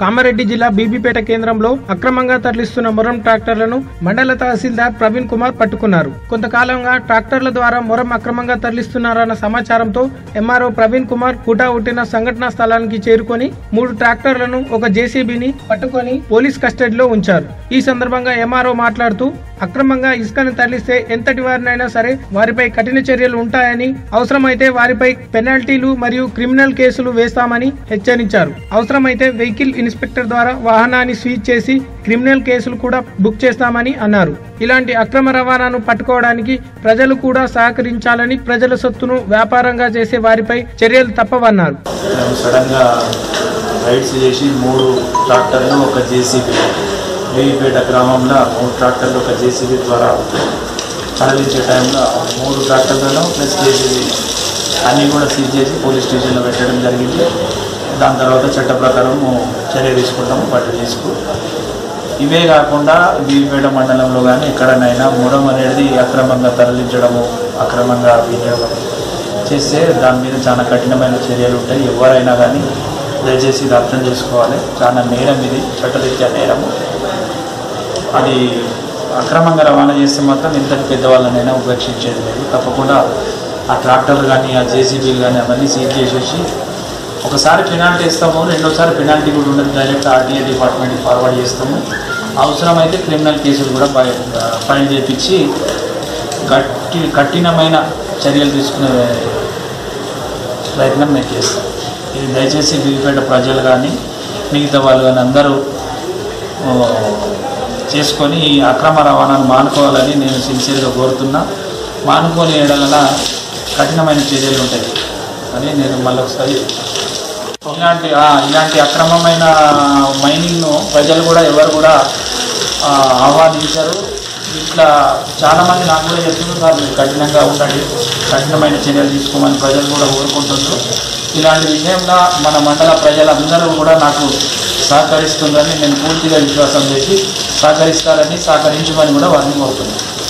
కామారెడ్డి జిల్లా బీబీపేట కేంద్రంలో అక్రమంగా తరలిస్తున్న మొరం ట్రాక్టర్లను మండల తహసీల్దార్ ప్రవీణ్ కుమార్ పట్టుకున్నారు కొంతకాలంగా ట్రాక్టర్ల ద్వారా మొరం అక్రమంగా తరలిస్తున్నారన్న సమాచారంతో ఎంఆర్ఓ ప్రవీణ్ కుమార్ హుటాహుటిన సంఘటనా స్థలానికి చేరుకొని మూడు ట్రాక్టర్లను ఒక జేసీబీని పట్టుకొని పోలీస్ కస్టడీలో ఉంచారు ఈ సందర్భంగా ఎంఆర్ఓ మాట్లాడుతూ అక్రమంగా ఇసుకను తరలిస్తే ఎంతటి వారినైనా సరే వారిపై కఠిన చర్యలు ఉంటాయని అవసరమైతే వారిపై పెనాల్టీలు మరియు క్రిమినల్ కేసులు వేస్తామని హెచ్చరించారు అవసరమైతే వెహికల్ ఇన్స్పెక్టర్ ద్వారా వాహనాన్ని సీజ్ చేసి క్రిమినల్ కేసులు కూడా బుక్ చేస్తామని అన్నారు ఇలాంటి అక్రమ రవాణాను పట్టుకోవడానికి ప్రజలు కూడా సహకరించాలని ప్రజల సొత్తును వ్యాపారంగా చేసే వారిపై చర్యలు తప్పవన్నారు మేము సడన్గా రైడ్స్ చేసి మూడు ట్రాక్టర్లు ఒక జేసీబీ వేయిపేట గ్రామంలో మూడు ట్రాక్టర్లు ఒక జేసీబీ ద్వారా తరలించే టైంలో మూడు ట్రాక్టర్లను ప్లస్ జేసీబీ అన్నీ కూడా సీజ్ చేసి పోలీస్ స్టేషన్లో పెట్టడం జరిగింది దాని తర్వాత చట్ట ప్రకారం చర్య తీసుకుంటాము పట్టు తీసుకు ఇవే కాకుండా బీపేట మండలంలో కానీ ఎక్కడనైనా మురం అనేది అక్రమంగా తరలించడము అక్రమంగా వినియోగం చేస్తే దాని మీద చాలా కఠినమైన చర్యలు ఉంటాయి ఎవరైనా కానీ దయచేసి ఇది అర్థం చేసుకోవాలి చాలా నేరం ఇది చట్టరీత్యా నేరము అది అక్రమంగా రవాణా చేస్తే మాత్రం ఇంతటి పెద్దవాళ్ళనైనా ఉపేక్షించేది లేదు తప్పకుండా ఆ ట్రాక్టర్లు కానీ ఆ జేసీబీలు కానీ అవన్నీ సీజ్ చేసేసి ఒకసారి పెనాల్టీ ఇస్తాము రెండోసారి పెనాల్టీ కూడా ఉండదు డైరెక్ట్ ఆర్టీఏ డిపార్ట్మెంట్కి ఫార్వర్డ్ చేస్తాము అవసరమైతే క్రిమినల్ కేసులు కూడా ఫై- ఫైల్ చేయించి గట్టి కఠినమైన చర్యలు తీసుకునే ప్రయత్నం మేము చేస్తాం ఇది దయచేసి బీపేట ప్రజలు కానీ మిగతా వాళ్ళు కానీ అందరూ ఓ, చేసుకొని ఈ అక్రమ రవాణాను మానుకోవాలని నేను సిన్సియర్గా కోరుతున్నా మానుకోని ఏడల కఠినమైన చర్యలు ఉంటాయి అని నేను మళ్ళొకసారి ఇలాంటి ఆ, ఇలాంటి అక్రమమైన మైనింగ్ను ప్రజలు కూడా ఎవరు కూడా ఆ, ఆహ్వానించరు ఇట్లా చాలామంది నాకు కూడా చెప్తున్నారు మీరు కఠినంగా ఉండండి కఠినమైన చర్యలు తీసుకోమని ప్రజలు కూడా కోరుకుంటున్నారు ఇలాంటి విషయంలో మన మండల ప్రజలందరూ కూడా నాకు సహకరిస్తుందని నేను పూర్తిగా విశ్వాసం చేసి సహకరిస్తారని సహకరించమని కూడా వారిని కోరుతున్నాను